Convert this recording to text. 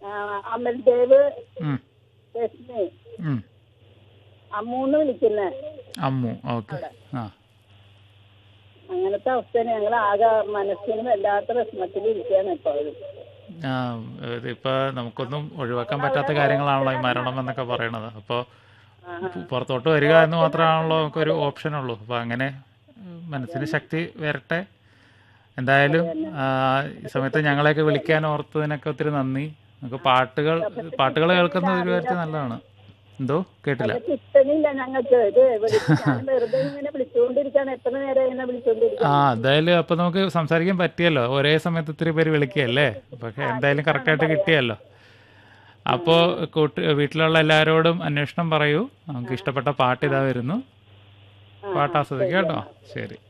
ആ, അമൽദേവ് ഉം, രശ്മി ഉം. അമ്മൂന്ന് വിളിക്കുന്നേ അമ്മു ഓക്കെ ആ അങ്ങനത്തെ അവസ്ഥയാണ് ഞങ്ങൾ ആകെ മനസ്സിന് വല്ലാത്ത വിഷമത്തിൽ ഇരിക്കുകയാണ് ഇപ്പോഴും ആ, ഇതിപ്പോ നമുക്കൊന്നും ഒഴിവാക്കാൻ പറ്റാത്ത കാര്യങ്ങളാണല്ലോ ഈ മരണം എന്നൊക്കെ പറയണത് അപ്പോൾ പുറത്തോട്ട് വരിക എന്ന് മാത്രമാണല്ലോ നമുക്കൊരു ഓപ്ഷൻ ഉള്ളൂ അപ്പോൾ അങ്ങനെ ഉം, മനസ്സിന് ശക്തി വരട്ടെ എന്തായാലും ആ, ഈ സമയത്ത് ഞങ്ങളെയൊക്കെ വിളിക്കാൻ ഓർത്തതിനൊക്കെ ഒത്തിരി നന്ദി നമുക്ക് പാട്ടുകൾ പാട്ടുകൾ കേൾക്കുന്നത് ഒരു കാര്യത്തിൽ നല്ലതാണ് എന്തോ കേട്ടില്ല കിട്ടണില്ല ഞങ്ങൾക്ക് ഇത് വിളിച്ച് ഞാൻ വെറുതെ ഇങ്ങനെ വിളിച്ചുകൊണ്ടിരിക്കുകയാണ് എത്ര നേരം ഇങ്ങനെ വിളിച്ചുകൊണ്ടിരിക്കുകയാണ് ആ എന്തായാലും അപ്പൊ നമുക്ക് സംസാരിക്കാൻ പറ്റിയല്ലോ ഒരേ സമയത്ത് ഒത്തിരി പേര് വിളിക്കുകയല്ലേ പക്ഷെ എന്തായാലും കറക്റ്റായിട്ട് കിട്ടിയല്ലോ അപ്പോൾ കൂട്ട് വീട്ടിലുള്ള എല്ലാവരോടും അന്വേഷണം പറയൂ നമുക്ക് ഇഷ്ടപ്പെട്ട പാട്ട് ഇതാ വരുന്നു പാട്ട് ആസ്വദിക്കാം കേട്ടോ ശരി